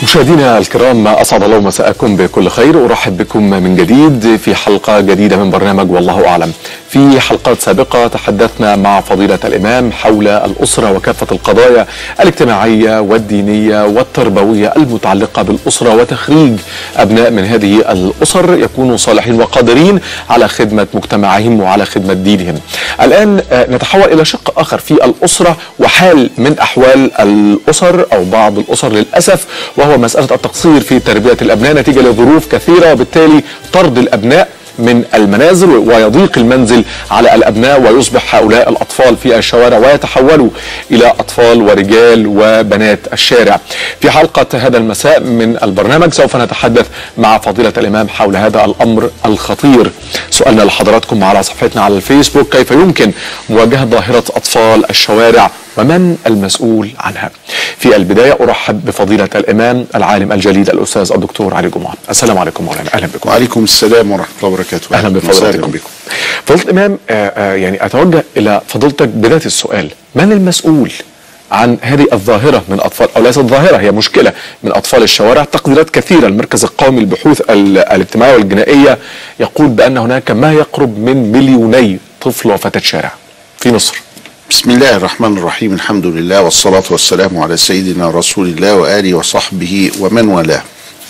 مشاهدينا الكرام اسعد الله مساءكم بكل خير ارحب بكم من جديد في حلقه جديده من برنامج والله اعلم. في حلقات سابقه تحدثنا مع فضيله الامام حول الاسره وكافه القضايا الاجتماعيه والدينيه والتربويه المتعلقه بالاسره وتخريج ابناء من هذه الاسر يكونوا صالحين وقادرين على خدمه مجتمعهم وعلى خدمه دينهم. الان نتحول الى شق اخر في الاسره وحال من احوال الاسر او بعض الاسر للاسف وهو مسألة التقصير في تربية الأبناء نتيجة لظروف كثيرة وبالتالي طرد الأبناء من المنازل ويضيق المنزل على الابناء ويصبح هؤلاء الاطفال في الشوارع ويتحولوا الى اطفال ورجال وبنات الشارع. في حلقه هذا المساء من البرنامج سوف نتحدث مع فضيله الامام حول هذا الامر الخطير. سؤالنا لحضراتكم على صفحتنا على الفيسبوك كيف يمكن مواجهه ظاهره اطفال الشوارع ومن المسؤول عنها في البداية أرحب بفضيلة الإمام العالم الجليل الأستاذ الدكتور علي جمعة السلام عليكم مولانا أهلا بكم وعليكم السلام ورحمة الله وبركاته أهلا بفضيلتكم بكم فضيلة الإمام آآ آآ يعني أتوجه إلى فضيلتك بداية السؤال من المسؤول عن هذه الظاهرة من أطفال أو ليست ظاهرة هي مشكلة من أطفال الشوارع تقديرات كثيرة المركز القومي للبحوث الاجتماعية والجنائية يقول بأن هناك ما يقرب من مليوني طفل وفتاة شارع في مصر بسم الله الرحمن الرحيم الحمد لله والصلاة والسلام على سيدنا رسول الله وآله وصحبه ومن والاه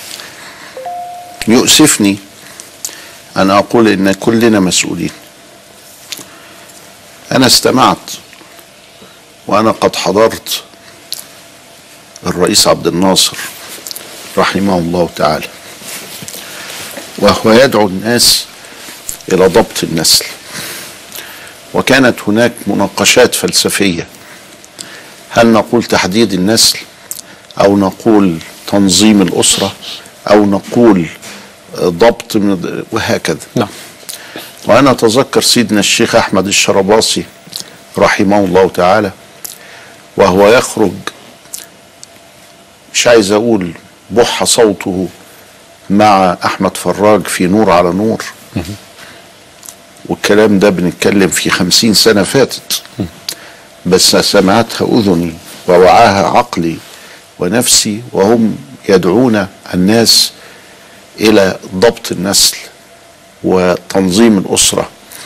يؤسفني أن أقول إن كلنا مسؤولين أنا استمعت وأنا قد حضرت الرئيس عبد الناصر رحمه الله تعالى وهو يدعو الناس إلى ضبط النسل وكانت هناك مناقشات فلسفية هل نقول تحديد النسل أو نقول تنظيم الأسرة أو نقول ضبط من وهكذا نعم وأنا أتذكر سيدنا الشيخ أحمد الشرباصي رحمه الله تعالى وهو يخرج مش عايز أقول بح صوته مع أحمد فراج في نور على نور والكلام ده بنتكلم في خمسين سنة فاتت بس سمعتها أذني ووعاها عقلي ونفسي وهم يدعون الناس إلى ضبط النسل وتنظيم الأسرة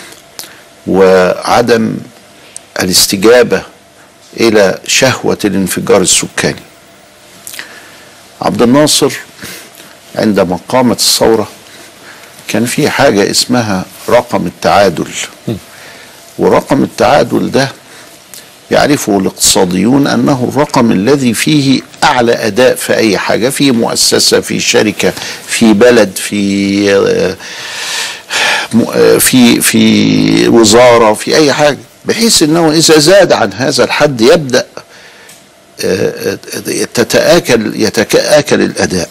وعدم الاستجابة إلى شهوة الانفجار السكاني عبد الناصر عندما قامت الثوره كان في حاجة اسمها رقم التعادل ورقم التعادل ده يعرفه الاقتصاديون أنه الرقم الذي فيه أعلى أداء في أي حاجة في مؤسسة في شركة في بلد في في في وزارة في أي حاجة بحيث أنه إذا زاد عن هذا الحد يبدأ تتآكل يتآكل الأداء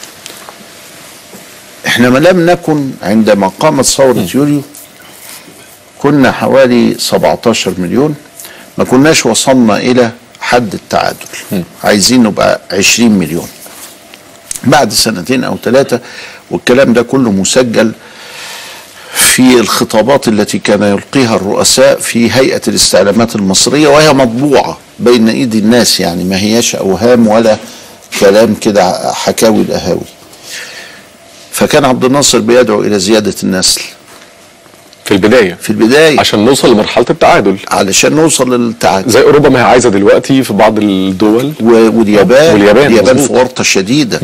احنا ما لم نكن عندما قامت ثورة يوليو كنا حوالي 17 مليون ما كناش وصلنا إلى حد التعادل م. عايزين نبقى 20 مليون بعد سنتين أو ثلاثة والكلام ده كله مسجل في الخطابات التي كان يلقيها الرؤساء في هيئة الاستعلامات المصرية وهي مطبوعة بين ايدي الناس يعني ما هياش أوهام ولا كلام كده حكاوي الأهاوي فكان عبد الناصر بيدعو الى زياده النسل في البدايه في البدايه عشان نوصل لمرحله التعادل علشان نوصل للتعادل زي اوروبا ما هي عايزه دلوقتي في بعض الدول و... واليابان واليابان اليابان في ورطه شديده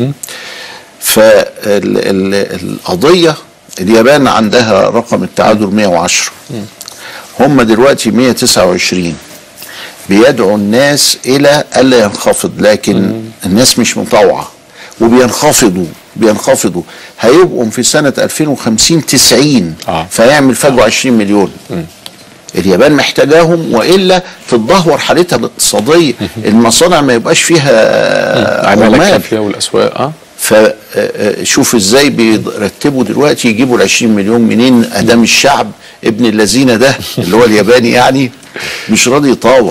فالقضيه اليابان عندها رقم التعادل 110 هم دلوقتي 129 بيدعو الناس الى الا ينخفض لكن مم. الناس مش مطوعه وبينخفضوا بينخفضوا هيبقوا في سنة 2050 90 آه. فيعمل فجوة 20 مليون م. اليابان محتاجاهم والا تتدهور حالتها الاقتصاديه المصانع ما يبقاش فيها عمال فيها والاسواق اه فشوف ازاي بيرتبوا دلوقتي يجيبوا ال 20 مليون منين ادام الشعب ابن الذين ده اللي هو الياباني يعني مش راضي يطاوع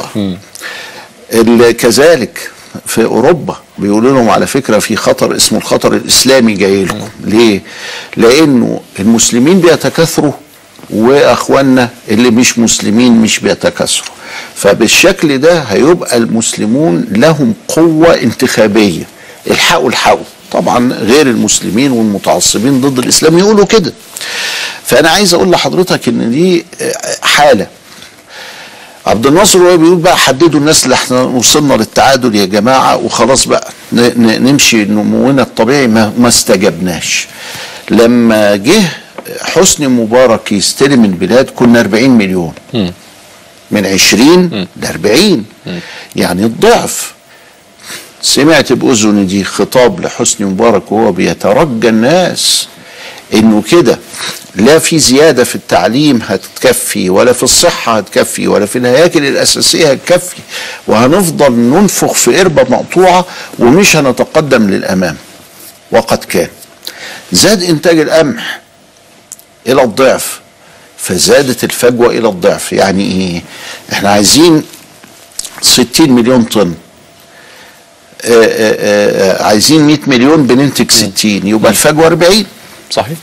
كذلك في اوروبا بيقولوا لهم على فكره في خطر اسمه الخطر الاسلامي جاي لكم ليه لانه المسلمين بيتكاثروا واخواننا اللي مش مسلمين مش بيتكاثروا فبالشكل ده هيبقى المسلمون لهم قوه انتخابيه الحقوا الحقوا طبعا غير المسلمين والمتعصبين ضد الاسلام يقولوا كده فانا عايز اقول لحضرتك ان دي حاله عبد الناصر وهو بيقول بقى حددوا الناس اللي احنا وصلنا للتعادل يا جماعه وخلاص بقى ن- ن- نمشي نمونا الطبيعي ما, ما استجبناش لما جه حسني مبارك يستلم البلاد كنا 40 مليون من 20 ل 40 يعني الضعف سمعت بأذني دي خطاب لحسني مبارك وهو بيترجى الناس انه كده لا في زياده في التعليم هتكفي ولا في الصحه هتكفي ولا في الهياكل الاساسيه هتكفي وهنفضل ننفخ في قربه مقطوعه ومش هنتقدم للامام وقد كان زاد انتاج القمح الى الضعف فزادت الفجوه الى الضعف يعني ايه احنا عايزين 60 مليون طن آه، آه، آه، عايزين 100 مليون بننتج 60 يبقى الفجوه 40 صحيح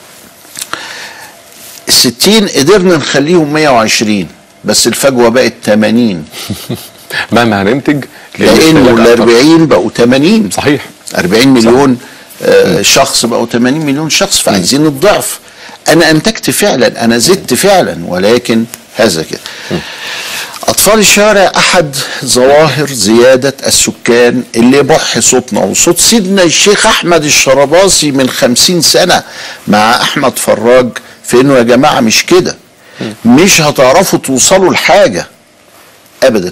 ال 60 قدرنا نخليهم 120 بس الفجوه بقت 80 مهما هننتج لانه ال الاستهلاك أكتر. 40 بقوا 80 صحيح 40 مليون آه شخص بقوا 80 مليون شخص فعايزين الضعف انا انتجت فعلا انا زدت فعلا ولكن هذا كده اطفال الشارع احد ظواهر زياده السكان اللي بح صوتنا وصوت سيدنا الشيخ احمد الشرباصي من خمسين سنه مع احمد فراج في انه يا جماعه مش كده مش هتعرفوا توصلوا لحاجه ابدا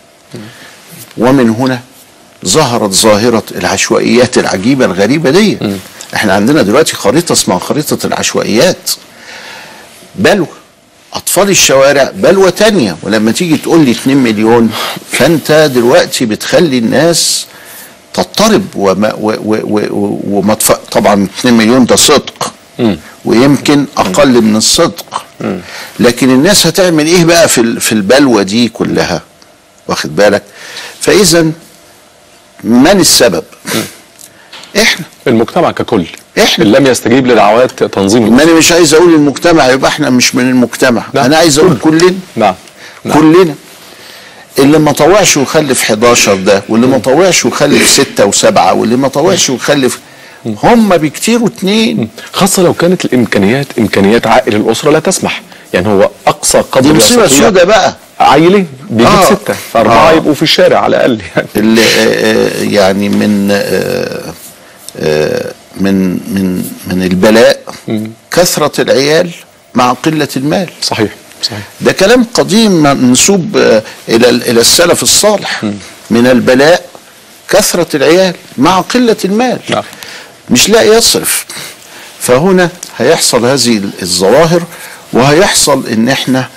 ومن هنا ظهرت ظاهرة العشوائيات العجيبة الغريبة دي احنا عندنا دلوقتي خريطة اسمها خريطة العشوائيات بلوى أطفال الشوارع بلوى تانية ولما تيجي تقول لي 2 مليون فأنت دلوقتي بتخلي الناس تضطرب وما و و و وما تف... طبعا 2 مليون ده صدق ويمكن أقل من الصدق لكن الناس هتعمل إيه بقى في ال- في البلوى دي كلها واخد بالك فإذا من السبب احنا المجتمع ككل إحنا. اللي لم يستجيب لدعوات تنظيم ما انا مش عايز اقول المجتمع يبقى احنا مش من المجتمع نعم. انا عايز اقول كلنا نعم نعم. كلنا اللي ما طوعش وخلف 11 ده واللي ما طوعش وخلف 6 و7 واللي ما طوعش وخلف هم بكتير اتنين خاصة لو كانت الإمكانيات إمكانيات عائل الأسرة لا تسمح يعني هو أقصى قدر دي مصيبه يستطيع- سودة بقى عيلين بيجيب آه. ستة فأربعة آه. يبقوا في الشارع على الأقل يعني اللي آه، آه، يعني من آه، آه، من من من البلاء كثرة العيال مع قلة المال صحيح صحيح ده كلام قديم منسوب آه، الى الى السلف الصالح من البلاء كثرة العيال مع قلة المال نعم. مش لاقي يصرف فهنا هيحصل هذه الظواهر وهيحصل ان احنا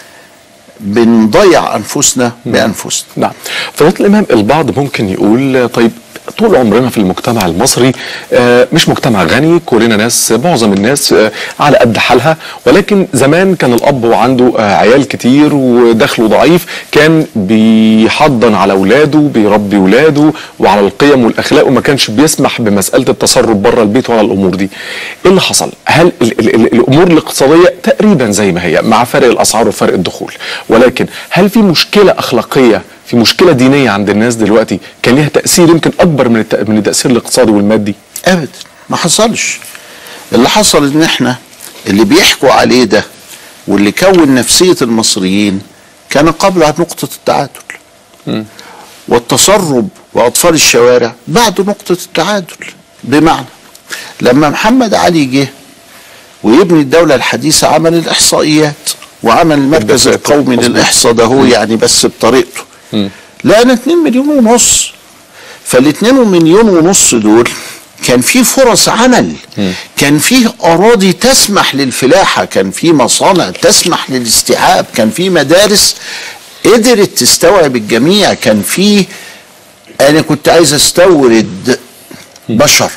بنضيع انفسنا بانفسنا نعم فضيلة الإمام البعض ممكن يقول طيب طول عمرنا في المجتمع المصري آه، مش مجتمع غني كلنا ناس معظم الناس آه، على قد حالها ولكن زمان كان الأب وعنده آه، عيال كتير ودخله ضعيف كان بيحضن على أولاده بيربي أولاده وعلى القيم والأخلاق وما كانش بيسمح بمسألة التسرب بره البيت ولا الأمور دي إيه اللي حصل؟ هل ال ال ال الأمور الاقتصادية تقريبا زي ما هي مع فرق الأسعار وفرق الدخول ولكن هل في مشكلة أخلاقية في مشكله دينيه عند الناس دلوقتي كان ليها تاثير يمكن اكبر من الت- من التاثير الاقتصادي والمادي ابدا ما حصلش اللي حصل ان احنا اللي بيحكوا عليه ده واللي كون نفسية المصريين كان قبل عن نقطة التعادل والتسرب وأطفال الشوارع بعد نقطة التعادل بمعنى لما محمد علي جه ويبني الدولة الحديثة عمل الإحصائيات وعمل المركز الدفاتر. القومي مظبوط. للإحصاء ده هو يعني بس بطريقته لقينا 2 مليون ونص فالاتنين مليون ونص دول كان في فرص عمل كان فيه اراضي تسمح للفلاحه كان في مصانع تسمح للاستيعاب كان في مدارس قدرت تستوعب الجميع كان في انا كنت عايز استورد بشر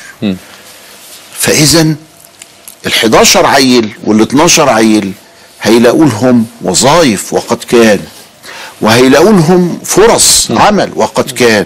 فاذا ال 11 عيل وال 12 عيل هيلاقوا لهم وظائف وقد كان وهيلاقوا لهم فرص عمل وقد كان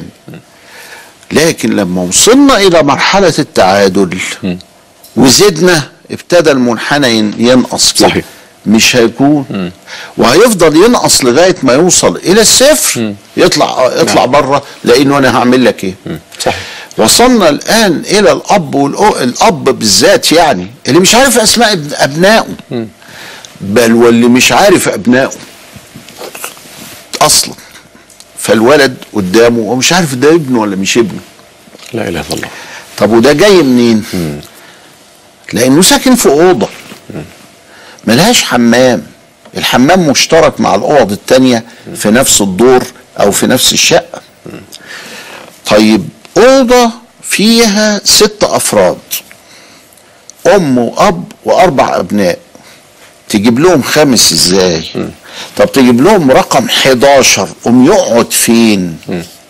لكن لما وصلنا الى مرحله التعادل وزدنا ابتدى المنحنى ين- ينقص كده صحيح. مش هيكون وهيفضل ينقص لغايه ما يوصل الى الصفر يطلع يطلع نعم. بره لانه انا هعمل لك ايه صحيح وصلنا الان الى الاب والاب بالذات يعني اللي مش عارف اسماء ابن- ابنائه بل واللي مش عارف ابنائه اصلا فالولد قدامه ومش عارف ده ابنه ولا مش ابنه لا اله الا الله طب وده جاي منين لانه ساكن في اوضه ملهاش حمام الحمام مشترك مع الاوض التانية في نفس الدور او في نفس الشقه طيب اوضه فيها ست افراد ام واب واربع ابناء تجيب لهم خامس ازاي طب تجيب لهم رقم 11 قوم يقعد فين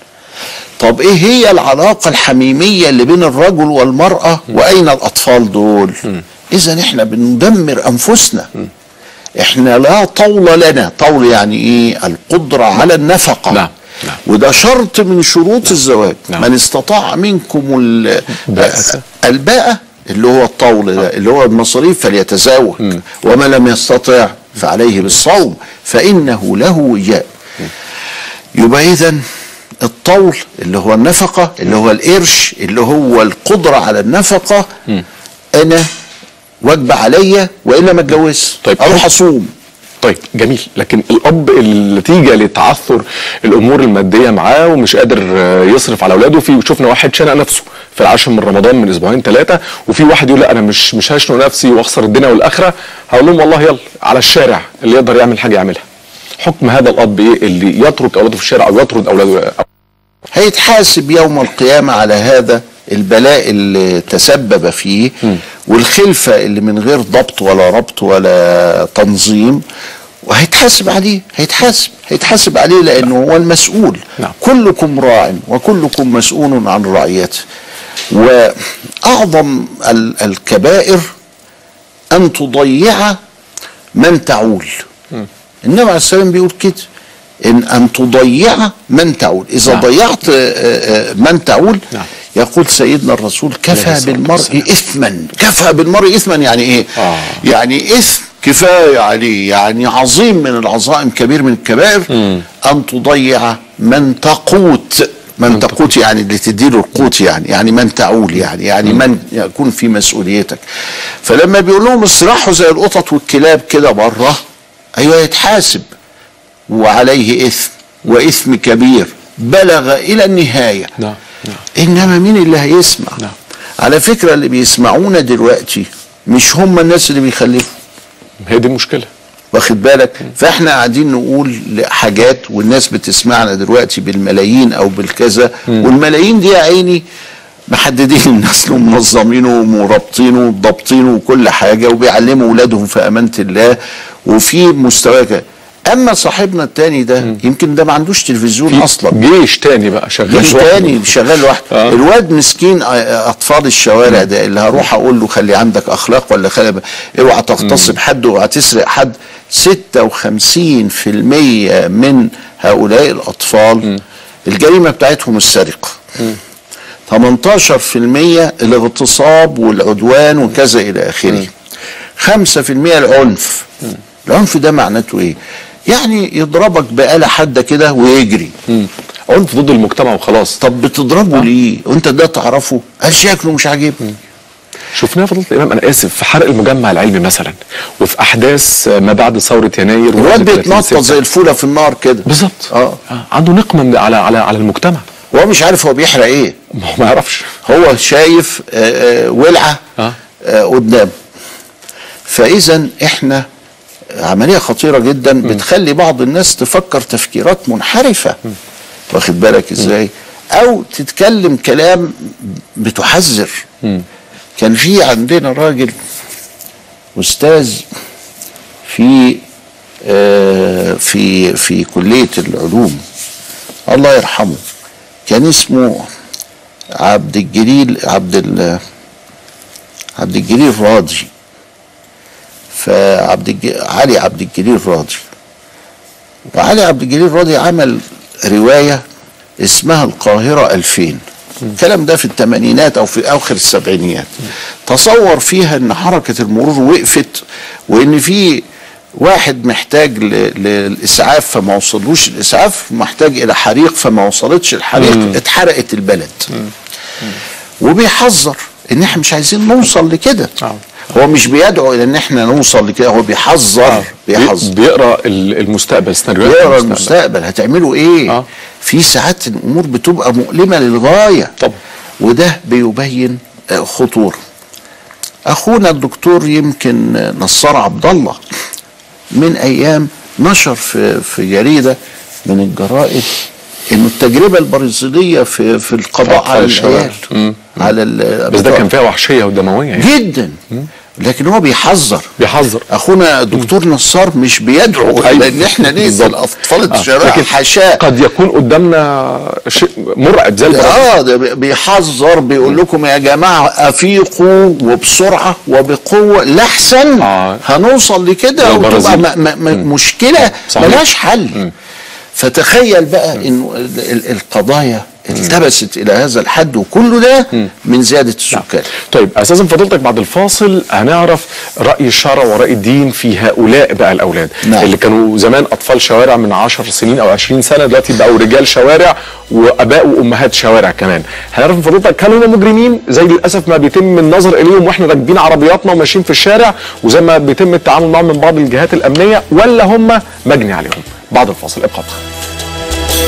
طب ايه هي العلاقة الحميمية اللي بين الرجل والمرأة واين الاطفال دول اذا احنا بندمر انفسنا احنا لا طول لنا طول يعني ايه القدرة على النفقة نعم، نعم. وده شرط من شروط الزواج نعم. من استطاع منكم ال- باءة. الباءة اللي هو الطول ده اللي هو المصاريف فليتزوج وما لم يستطع فعليه بالصوم فإنه له وجاء يبقى إذا الطول اللي هو النفقة اللي هو القرش اللي هو القدرة على النفقة أنا واجب عليا وإلا ما اتجوزش طيب. أروح أصوم طيب جميل لكن الاب النتيجه لتعثر الامور الماديه معاه ومش قادر آه، يصرف على اولاده في شفنا واحد شنق نفسه في العاشر من رمضان من اسبوعين ثلاثه وفي واحد يقول لا انا مش مش هشنق نفسي واخسر الدنيا والاخره هقول لهم والله يلا على الشارع اللي يقدر يعمل حاجه يعملها حكم هذا الاب ايه اللي يترك اولاده في الشارع او يطرد اولاده هيتحاسب يوم القيامة على هذا البلاء اللي تسبب فيه والخلفة اللي من غير ضبط ولا ربط ولا تنظيم وهيتحاسب عليه هيتحاسب هيتحاسب عليه لأنه هو المسؤول نعم. كلكم راع وكلكم مسؤول عن رعيته وأعظم ال- الكبائر أن تضيع من تعول النبي عليه السلام بيقول كده ان ان تضيع من تعول اذا نعم. ضيعت آه، آه، من تعول نعم. يقول سيدنا الرسول عليه كفى الصلاة بالمرء والسلام. اثما كفى بالمرء اثما يعني ايه آه. يعني اثم كفايه عليه يعني عظيم من العظائم كبير من الكبائر ان تضيع من تقوت من تقوت يعني اللي تديله القوت يعني يعني من تعول يعني يعني من يكون في مسؤوليتك فلما بيقول لهم اسرحوا زي القطط والكلاب كده بره ايوه يتحاسب وعليه اثم واثم كبير بلغ الى النهايه نعم نعم انما مين اللي هيسمع نعم. على فكره اللي بيسمعونا دلوقتي مش هم الناس اللي بيخلفوا هي دي المشكله واخد بالك فاحنا قاعدين نقول حاجات والناس بتسمعنا دلوقتي بالملايين او بالكذا والملايين دي يا عيني محددين الناس ومنظمينه ومرابطينه وضابطينه وكل حاجه وبيعلموا اولادهم في امانه الله وفي مستوى كده. اما صاحبنا التاني ده يمكن ده ما عندوش تلفزيون اصلا جيش تاني بقى شغال جيش لوحده. تاني شغال لوحده آه. الواد مسكين آه، اطفال الشوارع ده اللي هروح اقول له خلي عندك اخلاق ولا خلي اوعى تغتصب حد اوعى تسرق حد 56% من هؤلاء الاطفال الجريمه بتاعتهم السرقه 18% الاغتصاب والعدوان وكذا الى اخره 5% العنف العنف ده معناته ايه يعني يضربك بآلة حادة كده ويجري عنف ضد المجتمع وخلاص طب بتضربه ليه وانت ده تعرفه قال شكله مش عاجبني شفناها فضيله الامام انا اسف في حرق المجمع العلمي مثلا وفي احداث ما بعد ثوره يناير الواد 31 بيتنطط ستة. زي الفوله في النار كده بالظبط اه آه. عنده نقمه من على على على المجتمع وهو مش عارف هو بيحرق ايه ما هو ما يعرفش هو شايف آه، آه، ولعه آه. آه، قدامه فاذا احنا عمليه خطيره جدا بتخلي بعض الناس تفكر تفكيرات منحرفه واخد بالك ازاي او تتكلم كلام بتحذر كان في عندنا راجل استاذ في آه، في في كليه العلوم الله يرحمه كان اسمه عبد الجليل عبد ال عبد الجليل راضي فعبد الج... علي عبد الجليل راضي وعلي عبد الجليل راضي عمل روايه اسمها القاهره 2000 الكلام ده في الثمانينات او في اواخر السبعينيات تصور فيها ان حركه المرور وقفت وان في واحد محتاج ل- للاسعاف فما وصلوش الاسعاف محتاج الى حريق فما وصلتش الحريق اتحرقت البلد وبيحذر ان احنا مش عايزين نوصل لكده آه. هو مش بيدعو الى ان احنا نوصل لكده هو بيحذر بيحذر بيقرا ال- المستقبل سيناريوهات يقرا المستقبل هتعملوا ايه آه. في ساعات الامور بتبقى مؤلمه للغايه طبعا. وده بيبين آه، خطوره اخونا الدكتور يمكن آه، نصار عبد الله من ايام نشر في في جريده من الجرائد انه التجربه البرازيليه في في القضاء أطفال على الشوارع. العيال مم. على ال- بس ده كان فيها وحشيه ودمويه يعني جدا لكن هو بيحذر بيحذر اخونا الدكتور نصار مش بيدعو أيوة. الى ان احنا نقتل بالظبط. اطفال آه. الشارع لكن حاشاه قد يكون قدامنا شيء مرعب زي البرازيل. اه ده بي- بيحذر بيقول لكم يا جماعه افيقوا وبسرعه وبقوه لاحسن آه. هنوصل لكده زي وتبقى البرازيل. م- م- م- مشكله صحيح. ملهاش حل فتخيل بقى انه ال- ال- القضايا التبست الى هذا الحد وكل ده من زياده السكان طيب اساسا فضيلتك بعد الفاصل هنعرف راي الشرع وراي الدين في هؤلاء بقى الاولاد نعم. اللي كانوا زمان اطفال شوارع من 10 سنين او 20 سنه دلوقتي بقوا رجال شوارع واباء وامهات شوارع كمان هنعرف من فضيلتك هل هم مجرمين زي للاسف ما بيتم النظر اليهم واحنا راكبين عربياتنا وماشيين في الشارع وزي ما بيتم التعامل معهم من بعض الجهات الامنيه ولا هم مجني عليهم بعد الفاصل ابقى معنا.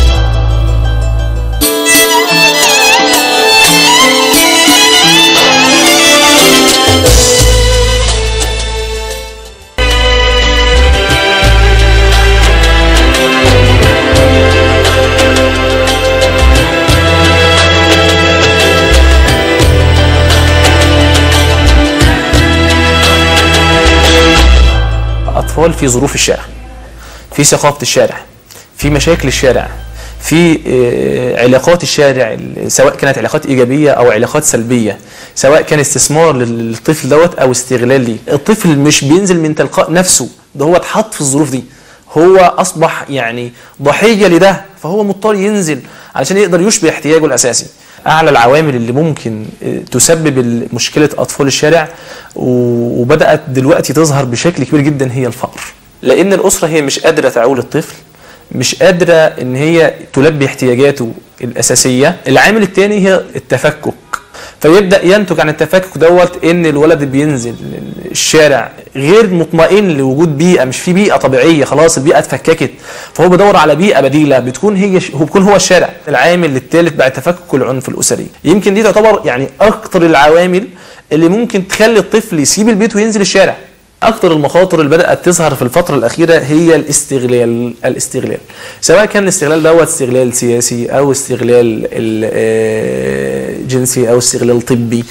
اطفال في ظروف الشارع في ثقافه الشارع في مشاكل الشارع في آه، علاقات الشارع ال- سواء كانت علاقات ايجابيه او علاقات سلبيه سواء كان استثمار للطفل دوت او استغلال ليه الطفل مش بينزل من تلقاء نفسه ده هو اتحط في الظروف دي هو اصبح يعني ضحيه لده فهو مضطر ينزل علشان يقدر يشبع احتياجه الاساسي اعلى العوامل اللي ممكن آه، تسبب ال- مشكله اطفال الشارع و- وبدات دلوقتي تظهر بشكل كبير جدا هي الفقر لان الاسره هي مش قادره تعول الطفل مش قادره ان هي تلبي احتياجاته الاساسيه العامل الثاني هي التفكك فيبدا ينتج عن التفكك دوت ان الولد بينزل الشارع غير مطمئن لوجود بيئه مش في بيئه طبيعيه خلاص البيئه اتفككت فهو بيدور على بيئه بديله بتكون هي هو بيكون هو الشارع العامل الثالث بعد تفكك العنف الاسري يمكن دي تعتبر يعني اكتر العوامل اللي ممكن تخلي الطفل يسيب البيت وينزل الشارع اكتر المخاطر اللي بدات تظهر في الفتره الاخيره هي الاستغلال الاستغلال سواء كان الاستغلال دوت استغلال سياسي او استغلال ال- آه، جنسي او استغلال طبي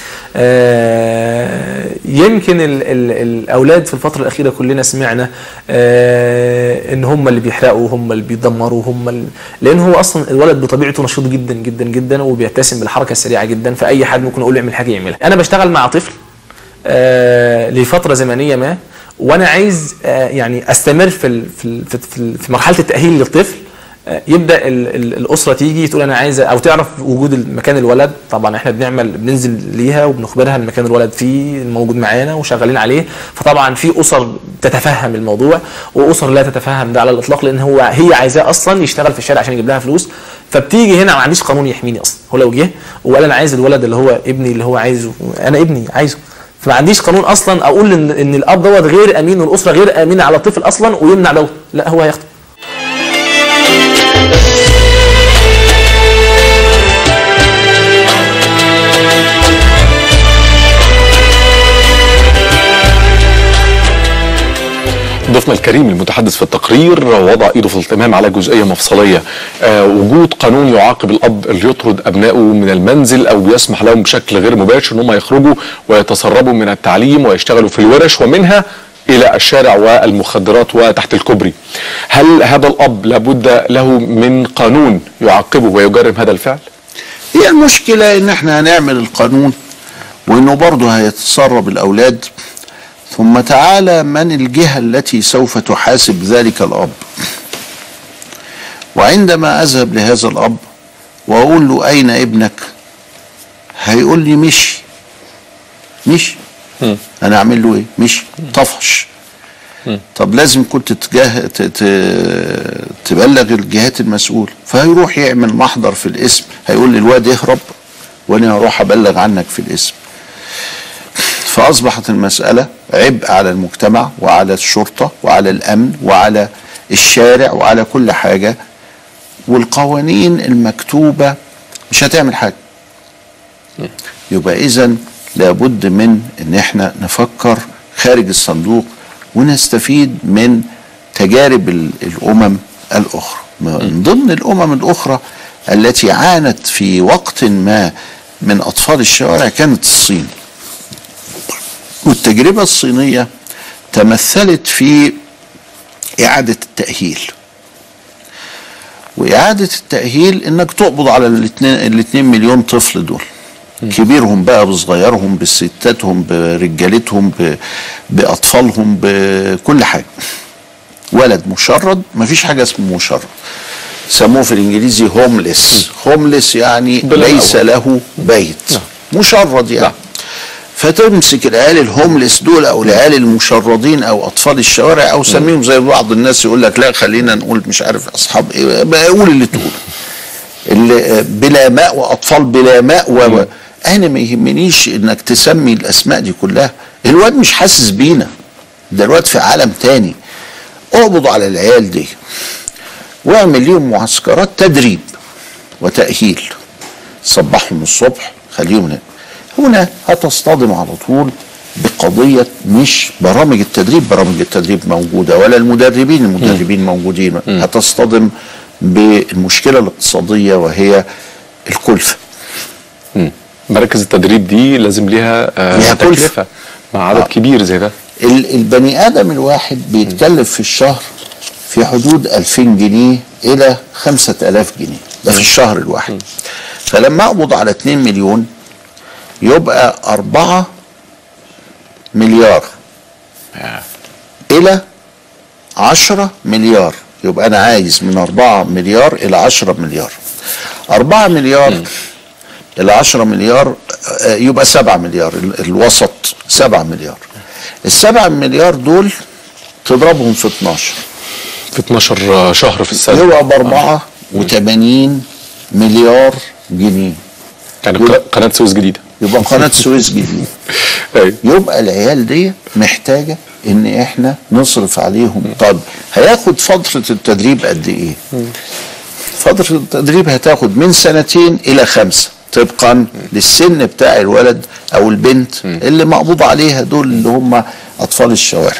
آه، يمكن ال ال الاولاد في الفتره الاخيره كلنا سمعنا آه، ان هم اللي بيحرقوا هم اللي بيدمروا هم ال- لان هو اصلا الولد بطبيعته نشيط جدا جدا جدا وبيتسم بالحركه السريعه جدا فاي حد ممكن اقول له اعمل حاجه يعملها انا بشتغل مع طفل آه، لفتره زمنيه ما وانا عايز آه، يعني استمر في ال- في ال- في ال- في مرحله التاهيل للطفل آه، يبدا ال- ال- الاسره تيجي تقول انا عايزه او تعرف وجود مكان الولد طبعا احنا بنعمل بننزل ليها وبنخبرها ان مكان الولد فيه الموجود معانا وشغالين عليه فطبعا في اسر تتفهم الموضوع واسر لا تتفهم ده على الاطلاق لان هو هي عايزاه اصلا يشتغل في الشارع عشان يجيب لها فلوس فبتيجي هنا ما عنديش قانون يحميني اصلا هو لو جه وقال انا عايز الولد اللي هو ابني اللي هو عايزه انا ابني عايزه فما عنديش قانون اصلا اقول ان ان الاب دوت غير امين والاسره غير امينه على الطفل اصلا ويمنع دوت لا هو هياخده ضيفنا الكريم المتحدث في التقرير وضع ايده في التمام على جزئيه مفصليه آه وجود قانون يعاقب الاب اللي يطرد ابنائه من المنزل او يسمح لهم بشكل غير مباشر ان هم يخرجوا ويتسربوا من التعليم ويشتغلوا في الورش ومنها الى الشارع والمخدرات وتحت الكوبري. هل هذا الاب لابد له من قانون يعاقبه ويجرم هذا الفعل؟ هي المشكلة ان احنا هنعمل القانون وانه برضه هيتسرب الاولاد ثم تعالى من الجهة التي سوف تحاسب ذلك الاب وعندما اذهب لهذا الاب واقول له اين ابنك هيقول لي مشي مشي انا اعمل له ايه مشي طفش طب لازم كنت تجاه ت- ت- تبلغ الجهات المسؤولة فهيروح يعمل محضر في الاسم هيقول للواد اهرب وانا هروح ابلغ عنك في الاسم فاصبحت المساله عبء على المجتمع وعلى الشرطه وعلى الامن وعلى الشارع وعلى كل حاجه والقوانين المكتوبه مش هتعمل حاجه يبقى اذا لابد من ان احنا نفكر خارج الصندوق ونستفيد من تجارب ال- الامم الاخرى من ضمن الامم الاخرى التي عانت في وقت ما من اطفال الشوارع كانت الصين والتجربه الصينيه تمثلت في اعاده التاهيل واعاده التاهيل انك تقبض على الاثنين الاثنين مليون طفل دول كبيرهم بقى بصغيرهم بستاتهم برجالتهم ب- باطفالهم بكل حاجه ولد مشرد مفيش حاجه اسمه مشرد سموه في الانجليزي هومليس هومليس يعني بلا ليس مأوى. له بيت نعم. مشرد يعني نعم. فتمسك العيال الهومليس دول او العيال المشردين او اطفال الشوارع او سميهم زي بعض الناس يقول لك لا خلينا نقول مش عارف اصحاب ايه بقى قول اللي تقوله اللي بلا ماء واطفال بلا ماء و... انا ما يهمنيش انك تسمي الاسماء دي كلها الواد مش حاسس بينا ده الواد في عالم تاني اقبض على العيال دي واعمل ليهم معسكرات تدريب وتأهيل صبحهم الصبح خليهم هنا هنا هتصطدم على طول بقضية مش برامج التدريب برامج التدريب موجودة ولا المدربين المدربين موجودين هتصطدم بالمشكلة الاقتصادية وهي الكلفة مم. مراكز التدريب دي لازم ليها آه ليها كلفة. تكلفه مع عدد آه. كبير زي ده ال- البني ادم الواحد بيتكلف في الشهر في حدود 2000 جنيه الى 5000 جنيه ده في الشهر الواحد فلما اقبض على 2 مليون يبقى 4 مليار الى 10 مليار يبقى انا عايز من 4 مليار الى 10 مليار 4 مليار الى 10 مليار آه، يبقى 7 مليار ال- الوسط 7 مليار السبعة مليار دول تضربهم في 12 في 12 شهر في السنه يبقى ب 84 مليار جنيه يعني ق- قناه سويس جديده يبقى قناة سويس جديدة أيوة. يبقى العيال دي محتاجة ان احنا نصرف عليهم طب هياخد فترة التدريب قد ايه فترة التدريب هتاخد من سنتين الى خمسة طبقا للسن بتاع الولد او البنت اللي مقبوض عليها دول اللي هم اطفال الشوارع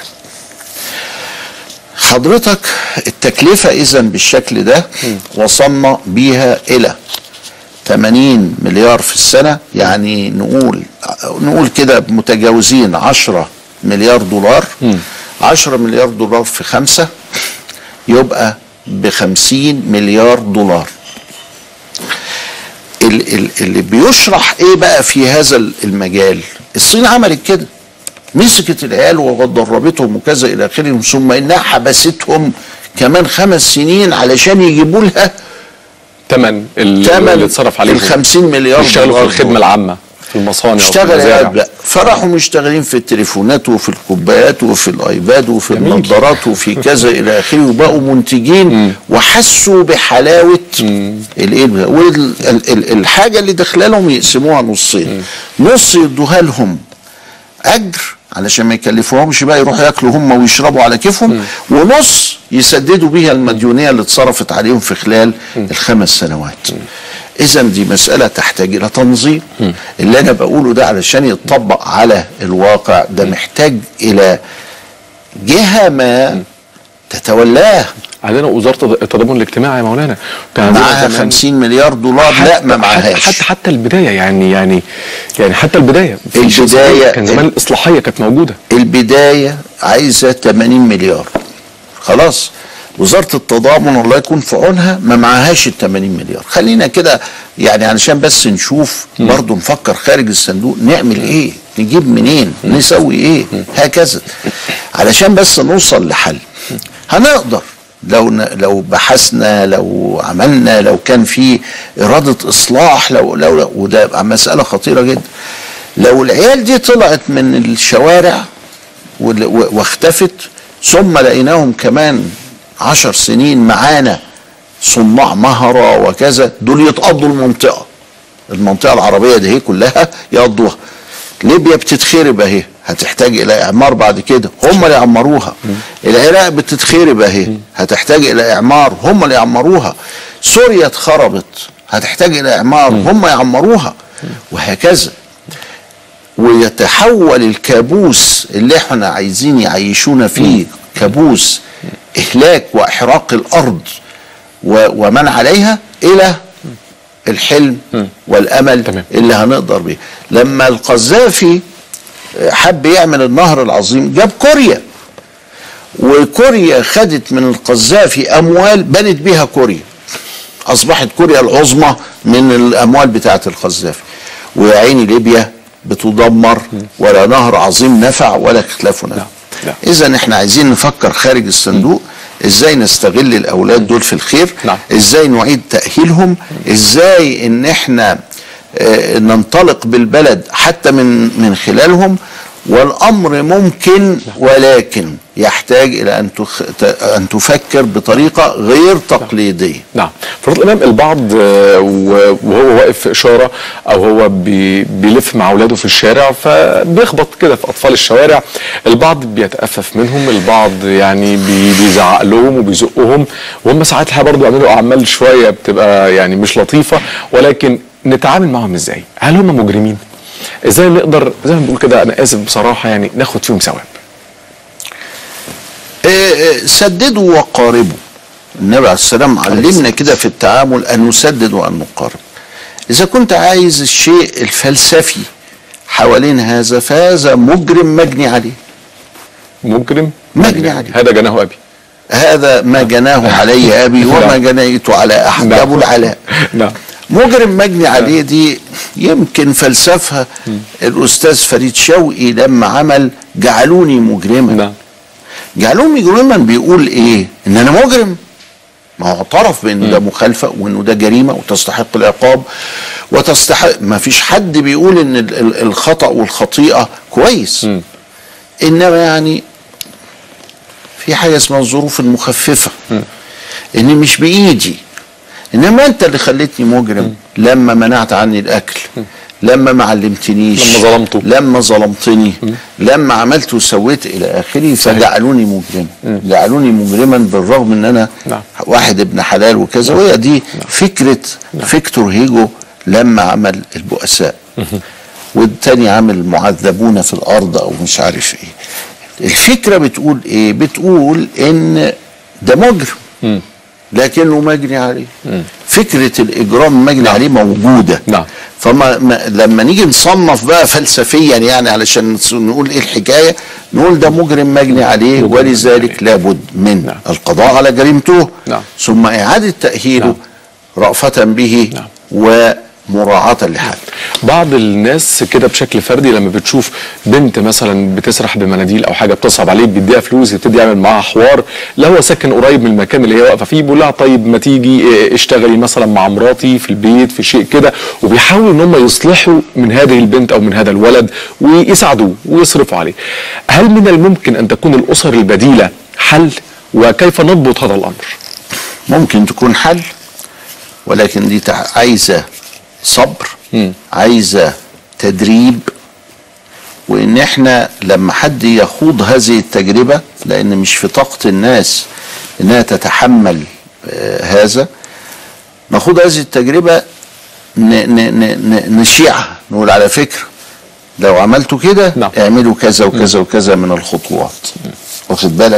حضرتك التكلفة اذا بالشكل ده وصلنا بيها الى 80 مليار في السنة يعني نقول نقول كده متجاوزين 10 مليار دولار 10 مليار دولار في خمسة يبقى ب 50 مليار دولار ال- ال- اللي بيشرح ايه بقى في هذا المجال الصين عملت كده مسكت العيال ودربتهم وكذا الى اخره ثم انها حبستهم كمان خمس سنين علشان يجيبوا لها تمن ال- تمن اللي اتصرف عليهم ال 50 مليار يشتغلوا في دولار الخدمه دول. العامه في المصانع وفي اشتغل المزارع. قاعد بقى فراحوا مشتغلين في التليفونات وفي الكوبايات وفي الايباد وفي جميل. النظارات وفي كذا الى اخره وبقوا منتجين وحسوا بحلاوه الايه والحاجه اللي داخله لهم يقسموها نصين نص يدوها لهم اجر علشان ما يكلفوهمش بقى يروحوا ياكلوا هم ويشربوا على كيفهم ونص يسددوا بيها المديونيه اللي اتصرفت عليهم في خلال الخمس سنوات اذا دي مساله تحتاج الى تنظيم اللي انا بقوله ده علشان يتطبق على الواقع ده محتاج الى جهه ما تتولاه عندنا وزاره التضامن الاجتماعي يا مولانا كان عندنا معاها زمان- 50 مليار دولار لا ما حتى معاهاش حتى حتى البدايه يعني يعني يعني حتى البدايه في البداية- كان زمان الاصلاحيه كانت موجوده البداية عايزة 80 مليار خلاص وزارة التضامن الله يكون في عونها ما معهاش ال 80 مليار خلينا كده يعني علشان بس نشوف برضو نفكر خارج الصندوق نعمل ايه نجيب منين نسوي ايه هكذا علشان بس نوصل لحل هنقدر لو ن- لو بحثنا لو عملنا لو كان في إرادة إصلاح لو لو, لو وده يبقى مسألة خطيرة جدا لو العيال دي طلعت من الشوارع وال- و- واختفت ثم لقيناهم كمان عشر سنين معانا صناع مهرة وكذا دول يتقضوا المنطقة المنطقه العربيه دي هي كلها يقضوها ليبيا بتتخرب اهي هتحتاج الى اعمار بعد كده هم اللي يعمروها العراق بتتخرب اهي هتحتاج الى اعمار هم اللي يعمروها سوريا اتخربت هتحتاج الى اعمار هم يعمروها وهكذا ويتحول الكابوس اللي احنا عايزين يعيشونا فيه كابوس اهلاك واحراق الارض و- ومن عليها الى الحلم والامل تمام. اللي هنقدر بيه لما القذافي حب يعمل النهر العظيم جاب كوريا وكوريا خدت من القذافي اموال بنت بيها كوريا اصبحت كوريا العظمى من الاموال بتاعه القذافي ويا عيني ليبيا بتدمر ولا نهر عظيم نفع ولا خلاف نفع نعم. اذا احنا عايزين نفكر خارج الصندوق ازاي نستغل الاولاد دول في الخير نعم. ازاي نعيد تاهيلهم ازاي ان احنا آه، ننطلق بالبلد حتى من من خلالهم والامر ممكن ولكن يحتاج الى ان تخ... ت- ان تفكر بطريقه غير تقليديه نعم فرد الامام البعض آه، و- وهو واقف في اشاره او هو بي بيلف مع اولاده في الشارع فبيخبط كده في اطفال الشوارع البعض بيتأفف منهم البعض يعني بي بيزعق لهم وبيزقهم وهم ساعتها برضه بيعملوا اعمال شويه بتبقى يعني مش لطيفه ولكن نتعامل معهم ازاي؟ هل هم مجرمين؟ ازاي نقدر زي ما بنقول كده انا اسف بصراحه يعني ناخد فيهم ثواب؟ آه، آه، سددوا وقاربوا النبي عليه السلام علمنا كده في التعامل ان نسدد وان نقارب اذا كنت عايز الشيء الفلسفي حوالين هذا فهذا مجرم مجني عليه مجرم مجني عليه. هذا جناه ابي هذا ما جناه علي ابي وما نعم. جنيت على احد نعم. ابو العلاء نعم مجرم مجني عليه دي يمكن فلسفها الاستاذ فريد شوقي لما عمل جعلوني مجرما نعم جعلوني مجرما بيقول ايه ان انا مجرم ما هو اعترف بانه ده مخالفه وانه ده جريمه وتستحق العقاب وتستحق ما فيش حد بيقول ان ال- ال- الخطا والخطيئه كويس مم. انما يعني في حاجه اسمها الظروف المخففه ان مش بايدي انما انت اللي خليتني مجرم لما منعت عني الاكل لما ما علمتنيش لما ظلمته. لما ظلمتني لما عملت وسويت الى اخره فجعلوني مجرما جعلوني مجرما بالرغم ان انا نعم. واحد ابن حلال وكذا وهي دي فكره فيكتور هيجو لما عمل البؤساء والتاني عامل معذبون في الارض او مش عارف ايه الفكره بتقول ايه بتقول ان ده مجرم لكنه مجني عليه فكره الاجرام مجني عليه موجوده نعم. فما ما لما نيجي نصنف بقى فلسفيا يعني علشان نس- نقول ايه الحكايه نقول ده مجرم مجني عليه مجرم ولذلك لابد من نعم. القضاء على جريمته نعم. ثم اعاده تاهيله نعم. رأفة به نعم. ومراعاة لحاله بعض الناس كده بشكل فردي لما بتشوف بنت مثلا بتسرح بمناديل او حاجه بتصعب عليه بيديها فلوس يبتدي يعمل معاها حوار لا هو ساكن قريب من المكان اللي هي واقفه فيه بيقول لها طيب ما تيجي اه، اشتغلي مثلا مع مراتي في البيت في شيء كده وبيحاولوا ان هم يصلحوا من هذه البنت او من هذا الولد ويساعدوه ويصرفوا عليه. هل من الممكن ان تكون الاسر البديله حل وكيف نضبط هذا الامر؟ ممكن تكون حل ولكن دي تع- عايزة صبر عايزة تدريب وان احنا لما حد يخوض هذه التجربة لان مش في طاقة الناس انها تتحمل آه هذا نخوض هذه التجربة ن ن ن ن نشيعها نقول على فكرة لو عملتوا كده نعم. اعملوا كذا وكذا وكذا من الخطوات واخد بالك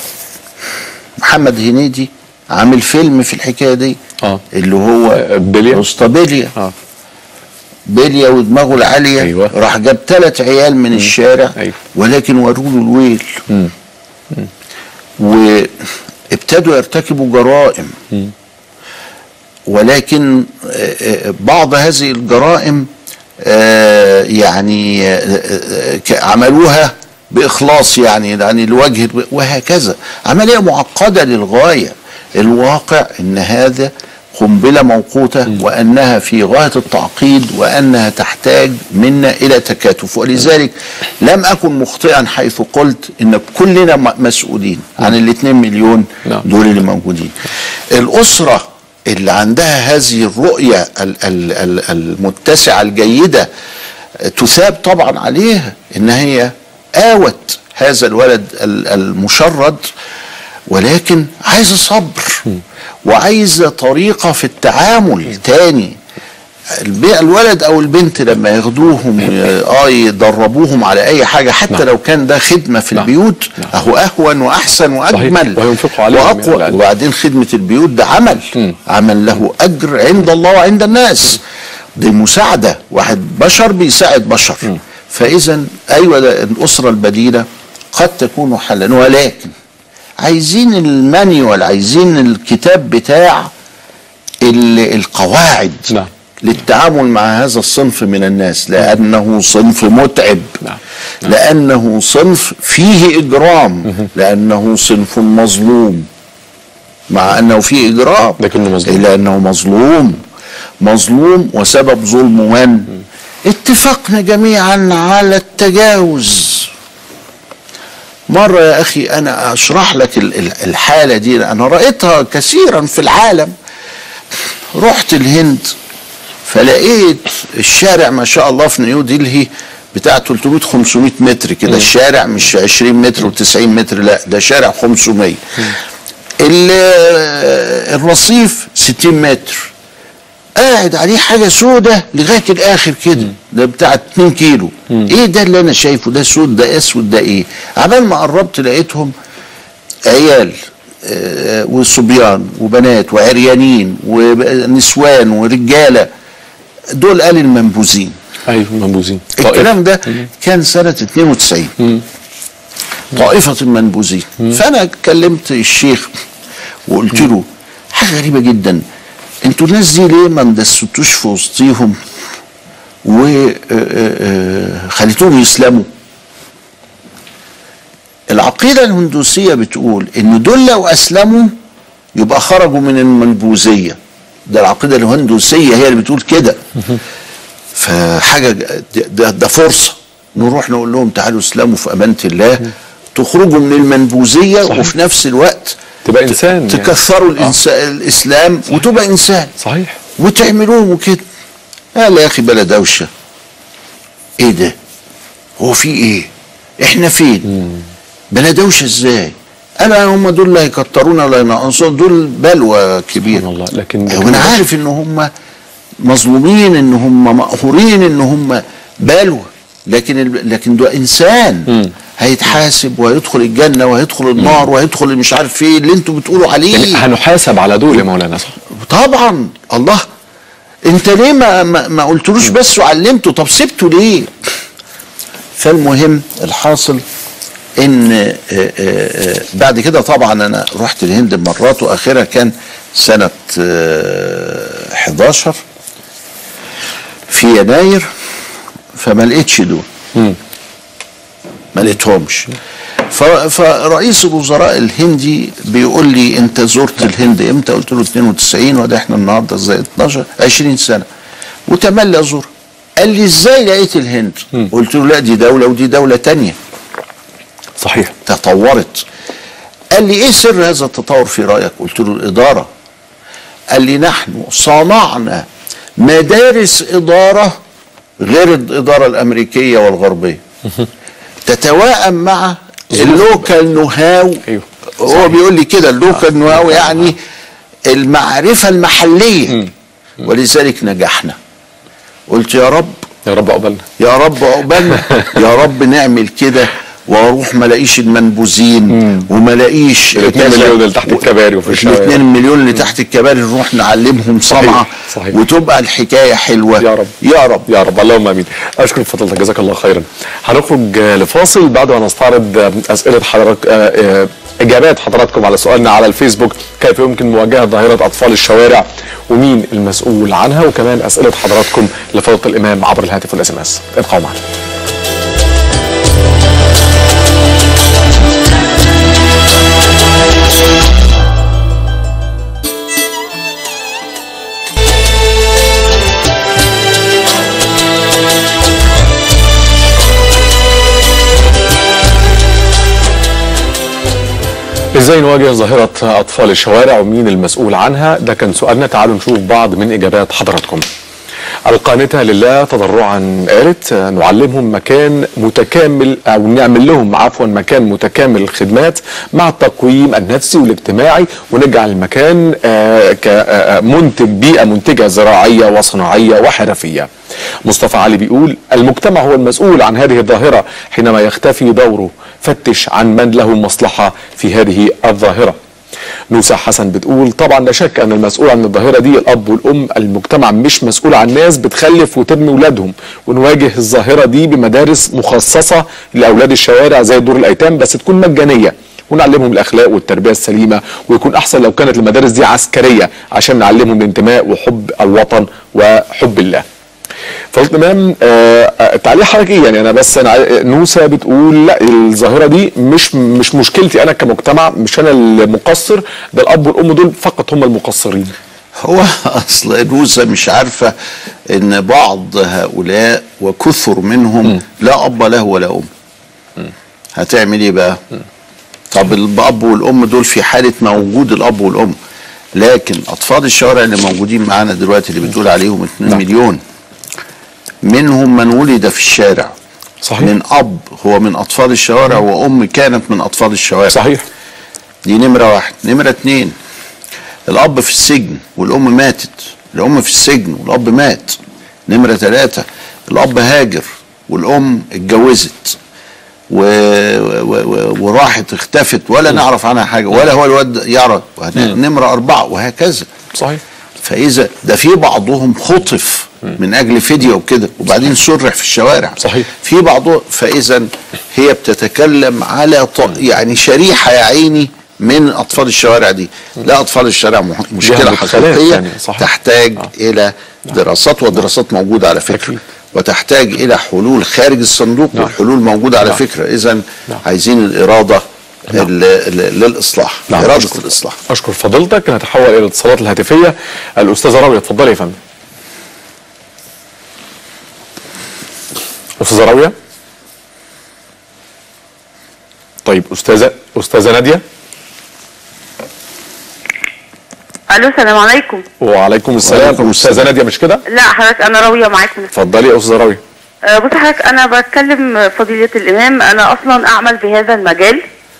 محمد هنيدي عامل فيلم في الحكايه دي آه. اللي هو آه، بليا. وسطى بيليا اه بيليا ودماغه العاليه أيوة. راح جاب ثلاث عيال من الشارع أيوة. ولكن وروا له الويل وابتدوا يرتكبوا جرائم ولكن آه، آه، بعض هذه الجرائم آه، يعني آه، آه، ك- عملوها بإخلاص يعني يعني لوجه وهكذا عملية معقدة للغاية الواقع ان هذا قنبلة موقوتة وأنها في غاية التعقيد وأنها تحتاج منا إلى تكاتف ولذلك لم أكن مخطئا حيث قلت إن كلنا م- مسؤولين عن الاثنين مليون نعم. دول اللي موجودين الأسرة اللي عندها هذه الرؤية ال- ال- ال- المتسعة الجيدة تثاب طبعا عليها ان هي آوت هذا الولد ال- المشرد ولكن عايزة صبر وعايزة طريقة في التعامل تاني البي- الولد او البنت لما ياخدوهم ي- اه يدربوهم على اي حاجه حتى نعم. لو كان ده خدمه في نعم. البيوت اهو اهون واحسن واجمل وينفقوا عليهم يعني واقوى الآن. وبعدين خدمه البيوت ده عمل عمل له اجر عند الله وعند الناس دي مساعده واحد بشر بيساعد بشر فاذا ايوه ده الاسره البديله قد تكون حلا ولكن عايزين المانيوال عايزين الكتاب بتاع ال- القواعد نعم. للتعامل مع هذا الصنف من الناس لأنه صنف متعب نعم. لأنه صنف فيه إجرام لأنه صنف مظلوم مع أنه فيه إجرام لكنه مظلوم. إلا أنه مظلوم مظلوم وسبب ظلم من اتفقنا جميعا على التجاوز مرة يا أخي أنا أشرح لك ال- ال- الحالة دي أنا رأيتها كثيرا في العالم رحت الهند فلقيت الشارع ما شاء الله في نيو دلهي بتاع 300 500 متر كده الشارع مش 20 متر و90 متر لا ده شارع 500 ال- الرصيف 60 متر قاعد عليه حاجه سودة لغايه الاخر كده ده بتاع 2 كيلو ايه ده اللي انا شايفه ده سود ده اسود ده ايه عبال ما قربت لقيتهم عيال آه، وصبيان وبنات وعريانين ونسوان ورجاله دول قال المنبوذين ايوه منبوذين الكلام ده كان سنة 92 طائفة المنبوذين فأنا كلمت الشيخ وقلت له حاجة غريبة جدا انتوا الناس دي ليه ما اندستوش في وسطيهم وخليتوهم يسلموا العقيدة الهندوسية بتقول ان دول لو اسلموا يبقى خرجوا من المنبوذية ده العقيدة الهندوسية هي اللي بتقول كده فحاجه ده, ده, ده فرصه نروح نقول لهم تعالوا اسلموا في امانه الله تخرجوا من المنبوذيه صحيح. وفي نفس الوقت تبقى إنسان يعني. تكثروا الإنس... الاسلام وتبقى انسان صحيح وتعملوهم كده قال يا اخي بلا دوشه ايه ده هو في ايه احنا فين بلا دوشه ازاي انا هم دول لا يكترونا ولا ينقصون دول بلوى كبيره سبحان الله لكن وانا عارف ان هم مظلومين ان هم مقهورين ان هم بلوى لكن ال... لكن ده انسان هيتحاسب وهيدخل الجنه وهيدخل النار وهيدخل مش عارف ايه اللي انتوا بتقولوا عليه يعني هنحاسب على دول يا مولانا صح طبعا الله انت ليه ما ما, ما قلتلوش بس وعلمته طب سبته ليه فالمهم الحاصل ان آه، آه، آه، بعد كده طبعا انا رحت الهند مرات واخرها كان سنه آه، 11 في يناير فما لقيتش دول ما لقيتهمش ف- فرئيس الوزراء الهندي بيقول لي انت زرت الهند امتى قلت له 92 وده احنا النهارده زي 12 20 سنه وتملي ازور قال لي ازاي لقيت الهند قلت له لا دي دوله ودي دوله تانية صحيح تطورت قال لي ايه سر هذا التطور في رايك قلت له الاداره قال لي نحن صنعنا مدارس اداره غير الاداره الامريكيه والغربيه تتوائم مع اللوكال نو هاو أيوه. هو بيقول لي كده اللوكال نو هاو يعني المعرفه المحليه ولذلك نجحنا قلت يا رب يا رب عقبالنا يا رب عقبالنا يا رب نعمل كده واروح ما الاقيش المنبوذين وما الاقيش الاتنين كذا. مليون اللي تحت الكباري وفي الشوارع. الاثنين مليون اللي تحت الكباري نروح نعلمهم صنعه صحيح. وتبقى الحكايه حلوه يا رب. يا رب يا رب اللهم امين اشكر فضلتك جزاك الله خيرا هنخرج آه، لفاصل بعد ما نستعرض آه، اسئله حضرتك آه، آه، اجابات حضراتكم على سؤالنا على الفيسبوك كيف يمكن مواجهه ظاهره اطفال الشوارع ومين المسؤول عنها وكمان اسئله حضراتكم لفضيله الامام عبر الهاتف والاس ام اس ابقوا معنا ازاي نواجه ظاهرة أطفال الشوارع ومين المسؤول عنها ده كان سؤالنا تعالوا نشوف بعض من إجابات حضراتكم القانتة لله تضرعا قالت نعلمهم مكان متكامل أو نعمل لهم عفوا مكان متكامل الخدمات مع التقويم النفسي والاجتماعي ونجعل المكان آه، كمنتج بيئة منتجة زراعية وصناعية وحرفية مصطفى علي بيقول المجتمع هو المسؤول عن هذه الظاهرة حينما يختفي دوره فتش عن من له مصلحة في هذه الظاهرة نوسة حسن بتقول طبعا لا شك ان المسؤول عن الظاهره دي الاب والام المجتمع مش مسؤول عن ناس بتخلف وترمي ولادهم ونواجه الظاهره دي بمدارس مخصصه لاولاد الشوارع زي دور الايتام بس تكون مجانيه ونعلمهم الاخلاق والتربيه السليمه ويكون احسن لو كانت المدارس دي عسكريه عشان نعلمهم الانتماء وحب الوطن وحب الله فضلت امام آه آه، تعليق حضرتك ايه يعني انا بس انا عاي- نوسه بتقول لا الظاهره دي مش مش مشكلتي انا كمجتمع مش انا المقصر ده الاب والام دول فقط هم المقصرين هو اصل نوسه مش عارفه ان بعض هؤلاء وكثر منهم لا اب له ولا ام هتعمل ايه بقى طب الاب والام دول في حاله موجود الاب والام لكن اطفال الشوارع اللي موجودين معانا دلوقتي اللي بتقول عليهم 2 نعم. مليون منهم من ولد في الشارع صحيح. من اب هو من اطفال الشوارع وام كانت من اطفال الشوارع صحيح دي نمرة واحد نمرة اتنين الأب في السجن والأم ماتت الأم في السجن والأب مات نمرة ثلاثة الأب هاجر والأم اتجوزت و... و... و... وراحت اختفت ولا نعرف عنها حاجة ولا هو الواد يعرف وهنا- نمرة أربعة وهكذا صحيح فإذا ده في بعضهم خطف من أجل فدية وكده وبعدين سرح في الشوارع صحيح. في بعضهم فإذا هي بتتكلم على ط... يعني شريحة يا عيني من أطفال الشوارع دي لا أطفال الشوارع مح- مشكلة مدخلات حقيقية يعني، صحيح. تحتاج إلى دراسات ودراسات موجودة على فكرة أكيد. وتحتاج إلى حلول خارج الصندوق نعم. والحلول موجودة على نعم. فكرة إذا نعم. عايزين الإرادة ال- ال- للإصلاح نعم إرادة أشكر. الإصلاح اشكر فضيلتك نتحول الى الاتصالات الهاتفيه الاستاذه راويه اتفضلي يا فندم استاذه راويه طيب استاذه استاذه ناديه الو السلام عليكم وعليكم السلام وعليكم استاذه السلام. ناديه مش كده لا حضرتك انا راويه معاك من اتفضلي يا استاذه راويه أه، بص حضرتك انا بتكلم فضيله الامام انا اصلا اعمل في هذا المجال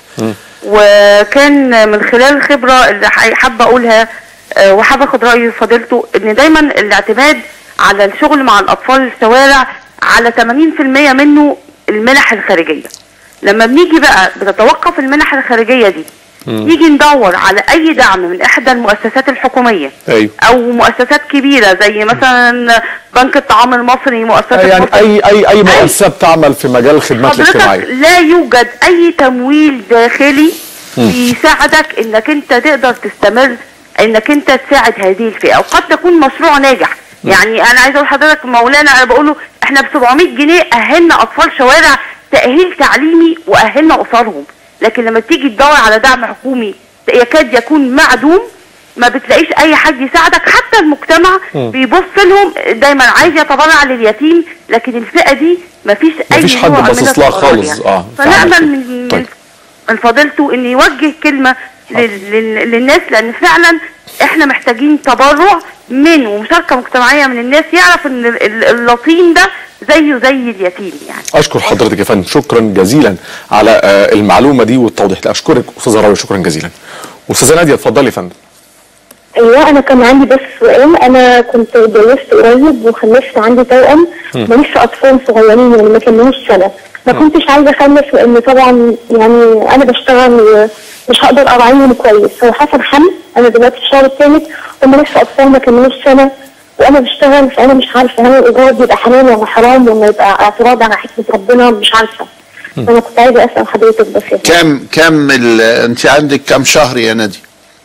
وكان من خلال الخبره اللي حي- حابه اقولها أه، وحابه اخد راي فضيلته ان دايما الاعتماد على الشغل مع الاطفال الشوارع على 80% منه المنح الخارجيه لما بنيجي بقى بتتوقف المنح الخارجيه دي نيجي ندور على اي دعم من احدى المؤسسات الحكوميه أيوه. او مؤسسات كبيره زي مثلا بنك الطعام المصري مؤسسه يعني مصر. اي اي اي مؤسسه بتعمل في مجال الخدمات حضرتك الاجتماعيه لا يوجد اي تمويل داخلي يساعدك انك انت تقدر تستمر انك انت تساعد هذه الفئه وقد تكون مشروع ناجح يعني انا عايز اقول لحضرتك مولانا انا بقول له احنا ب 700 جنيه اهلنا اطفال شوارع تاهيل تعليمي واهلنا اسرهم لكن لما تيجي تدور على دعم حكومي يكاد يكون معدوم ما بتلاقيش اي حد يساعدك حتى المجتمع بيبص لهم دايما عايز يتبرع لليتيم لكن الفئه دي ما فيش اي مفيش حد نوع من باصص لها التبرع خالص. يعني. آه، فنامل فعلا. من طيب. من فضيلته ان يوجه كلمه لل- لل- للناس لان فعلا احنا محتاجين تبرع من ومشاركه مجتمعيه من الناس يعرف ان ال- ال- اللطيم ده زيه زي اليتيم يعني اشكر حضرتك يا فندم شكرا جزيلا على آه، المعلومه دي والتوضيح ده اشكرك استاذه راويه شكرا جزيلا استاذه ناديه اتفضلي يا فندم ايوه انا كان عندي بس سؤال انا كنت اتجوزت قريب وخلفت عندي توأم ماليش اطفال صغيرين يعني ما كملوش سنه ما كنتش عايزه اخلف لان طبعا يعني انا بشتغل ومش هقدر اراعيهم كويس هو حصل حمل انا دلوقتي في الشهر الثالث هم لسه اطفال ما كملوش سنه وانا بشتغل فانا مش عارفه هل الايجار يبقى حلال ولا حرام ولا يبقى اعتراض على حكمه ربنا مش عارفه فانا كنت عايزه اسال حضرتك بس يا فندم. كم كم ال- انت عندك كم شهر يا نادي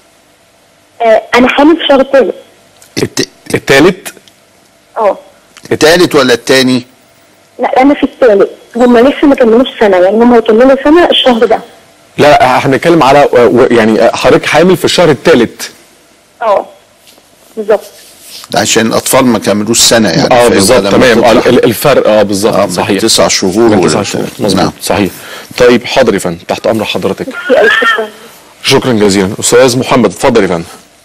آه انا حامل في الشهر الثالث الت- الثالث اه التالت ولا التاني لا انا في الثالث هم لسه ما كملوش سنه يعني هم هيكملوا سنه الشهر ده لا احنا بنتكلم على آه، و- يعني آه، حضرتك حامل في الشهر الثالث اه بالظبط عشان الاطفال ما كملوش سنه يعني اه فيبقى بالظبط لما تمام آه، تطلع- ال- الفرق اه آه، بالظبط من صحيح تسع شهور من ولا تسع بتاع. شهور مظبوط نعم. صحيح طيب حاضر يا فندم تحت امر حضرتك في اي شكرا شكرا جزيلا استاذ محمد اتفضل يا فندم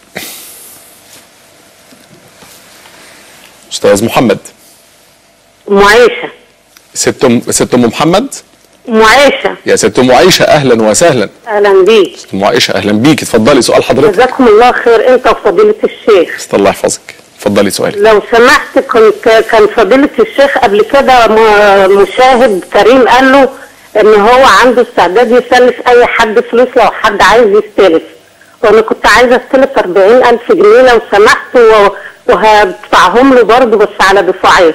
استاذ محمد ام عائشه ست ام ست ام محمد ام عائشه يا ست ام عائشه اهلا وسهلا اهلا بيك ام عائشه اهلا بيك اتفضلي سؤال حضرتك جزاكم الله خير انت وفضيله الشيخ است الله يحفظك اتفضلي سؤالك لو سمحت كنت كان فضيله الشيخ قبل كده م- مشاهد كريم قال له ان هو عنده استعداد يسلف اي حد فلوس لو حد عايز يستلف وانا كنت عايزه استلف 40000 جنيه لو سمحت و- وهدفعهم له برضه بس على دفعين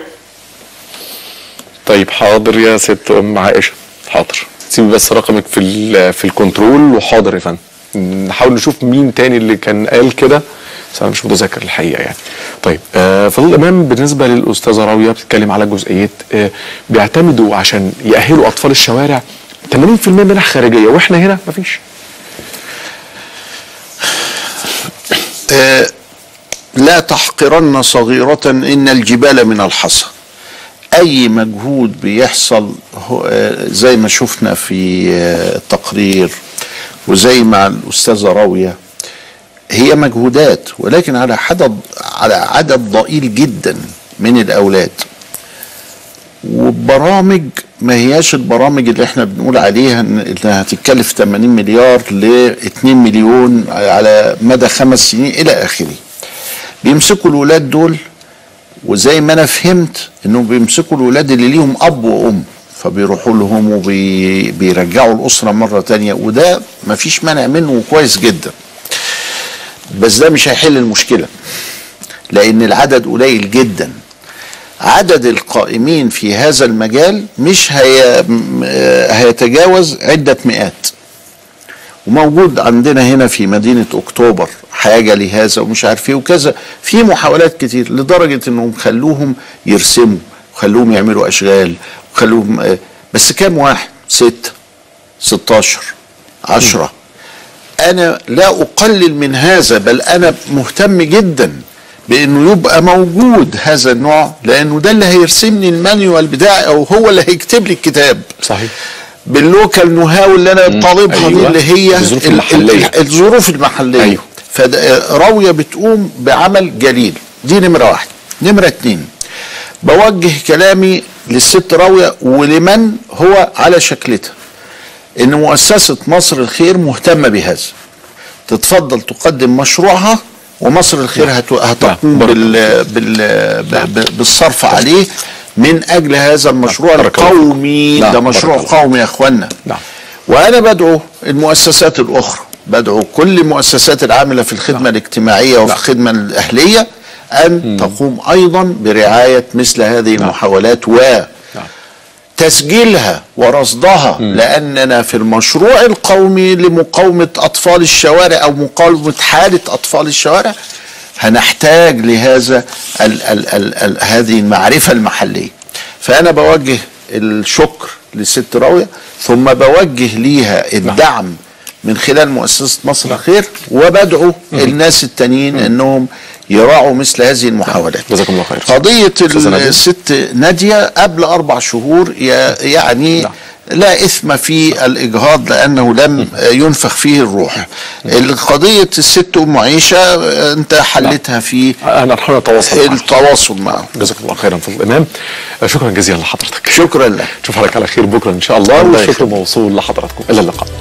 طيب حاضر يا ست ام عائشه حاضر سيبي بس رقمك في ال- في الكنترول وحاضر يا فندم نحاول نشوف مين تاني اللي كان قال كده بس انا مش متذكر الحقيقه يعني طيب آه فضل الامام بالنسبه للاستاذه راويه بتتكلم على جزئيه آه بيعتمدوا عشان يأهلوا اطفال الشوارع 80% منح خارجيه واحنا هنا مفيش آه، لا تحقرن صغيرة إن الجبال من الحصى أي مجهود بيحصل هو- آه، زي ما شفنا في آه، التقرير وزي مع الأستاذة راوية هي مجهودات ولكن على عدد على عدد ضئيل جدا من الأولاد وبرامج ما هياش البرامج اللي احنا بنقول عليها إن- انها هتتكلف 80 مليار ل 2 مليون على مدى خمس سنين الى اخره. بيمسكوا الولاد دول وزي ما انا فهمت انهم بيمسكوا الولاد اللي ليهم اب وام فبيروحوا لهم وبيرجعوا الاسره مره تانية وده مفيش مانع منه وكويس جدا. بس ده مش هيحل المشكله. لان العدد قليل جدا. عدد القائمين في هذا المجال مش هي م- آه، هيتجاوز عدة مئات وموجود عندنا هنا في مدينة أكتوبر حاجة لهذا ومش عارف ايه وكذا في محاولات كتير لدرجة انهم خلوهم يرسموا وخلوهم يعملوا أشغال وخلوهم آه، بس كام واحد ستة ستاشر عشرة أنا لا أقلل من هذا بل أنا مهتم جدا بانه يبقى موجود هذا النوع لانه ده اللي هيرسم لي المانيوال بتاعي او هو اللي هيكتب لي الكتاب صحيح باللوكال نهاو اللي انا طالبها أيوة. دي اللي هي الظروف ال- المحلية. ال- الظروف المحليه أيوة. فراويه بتقوم بعمل جليل دي نمره واحد نمره اتنين بوجه كلامي للست راويه ولمن هو على شكلتها ان مؤسسه مصر الخير مهتمه بهذا تتفضل تقدم مشروعها ومصر الخير هت- هتقوم بارك بال بال ب- ب- بالصرف عليه من اجل هذا المشروع بارك الله القومي نعم، ده بارك مشروع الله. قومي يا اخوانا نعم. وانا بدعو المؤسسات الاخرى بدعو كل المؤسسات العامله في الخدمه الاجتماعيه وفي الخدمه الاهليه ان تقوم ايضا برعايه مثل هذه المحاولات و نعم. تسجيلها ورصدها لاننا في المشروع القومي لمقاومه اطفال الشوارع او مقاومه حاله اطفال الشوارع هنحتاج لهذا ال ال ال ال هذه المعرفه المحليه فانا بوجه الشكر للست راويه ثم بوجه ليها الدعم من خلال مؤسسه مصر الخير وبدعو الناس التانيين انهم يراعوا مثل هذه المحاولات جزاكم الله خير. قضيه أستاذة نادية. الست ناديه قبل اربع شهور ي- يعني نعم. لا اثم في الاجهاض لانه لم ينفخ فيه الروح القضيه الست ام عيشه انت حلتها في انا نحن نتواصل معك. التواصل معه جزاكم الله خيرا فضل الامام شكرا جزيلا لحضرتك شكرا لك نشوف حضرتك على خير بكره ان شاء الله الله والشكر يخليك. موصول لحضراتكم الى اللقاء